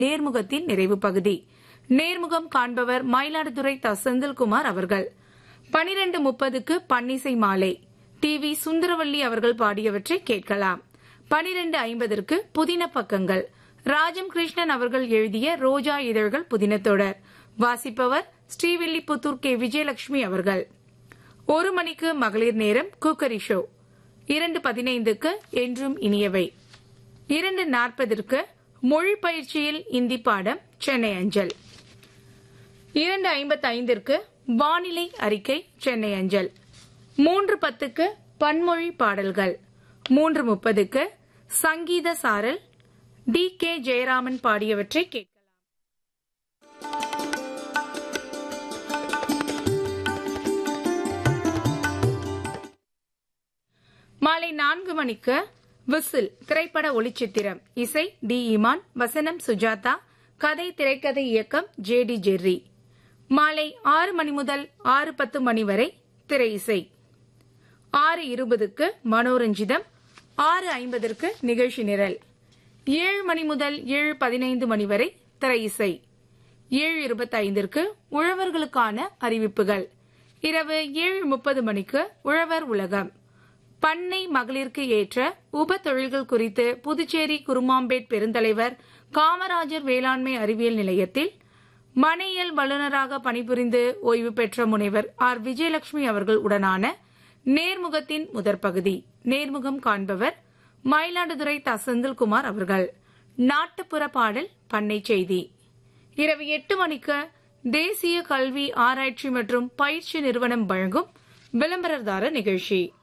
நேர்முகத்தின் நிறைவு பகுதி நேர்முகம் காண்பவர் மயிலாடுதுறை த செந்தில்குமார் அவர்கள் பனிரெண்டு முப்பதுக்கு பன்னிசை மாலை டி வி சுந்தரவல்லி அவர்கள் பாடியவற்றை கேட்கலாம் பனிரெண்டு ஐம்பதற்கு புதின பக்கங்கள் ராஜம் கிருஷ்ணன் அவர்கள் எழுதிய ரோஜா இதழ்கள் புதின தொடர் வாசிப்பவர் ஸ்ரீவில்லிபுத்தூர் கே விஜயலட்சுமி அவர்கள் ஒரு மணிக்கு மகளிர் நேரம் குக்கரி ஷோ இரண்டு பதினைந்துக்கு என்றும் இனியவை இரண்டு நாற்பதற்கு மொழி பயிற்சியில் இந்தி பாடம் சென்னை அஞ்சல் இரண்டு ஐம்பத்தி ஐந்திற்கு வானிலை அறிக்கை சென்னை அஞ்சல் மூன்று பத்துக்கு பன்மொழி பாடல்கள் மூன்று முப்பதுக்கு சங்கீத சாரல் டி கே ஜெயராமன் பாடியவற்றை கேட்கலாம் மாலை நான்கு மணிக்கு விசில் திரைப்பட ஒளிச்சித்திரம் இசை டி இமான் வசனம் சுஜாதா கதை திரைக்கதை இயக்கம் ஜே டி ஜெர்ரி மாலை ஆறு மணி முதல் ஆறு பத்து மணி வரை திரை இசை ஆறு இருபதுக்கு மனோரஞ்சிதம் ஆறு ஐம்பதற்கு நிகழ்ச்சி நிரல் ஏழு மணி முதல் ஏழு பதினைந்து மணி வரை திரை இசை ஏழு இருபத்தைந்திற்கு உழவர்களுக்கான அறிவிப்புகள் இரவு ஏழு முப்பது மணிக்கு உழவர் உலகம் பண்ணை மகளிருக்கு ஏற்ற உப தொழில்கள் குறித்து புதுச்சேரி குருமாம்பேட் பெருந்தலைவர் காமராஜர் வேளாண்மை அறிவியல் நிலையத்தில் மனையியல் வல்லுநராக பணிபுரிந்து ஓய்வு பெற்ற முனைவர் ஆர் விஜயலட்சுமி அவர்கள் உடனான நேர்முகத்தின் முதற் பகுதி நேர்முகம் காண்பவர் மயிலாடுதுறை த செந்தில்குமார் அவர்கள் நாட்டுப்புற பாடல் பண்ணை செய்தி இரவு எட்டு மணிக்கு தேசிய கல்வி ஆராய்ச்சி மற்றும் பயிற்சி நிறுவனம் வழங்கும் விளம்பரதார நிகழ்ச்சி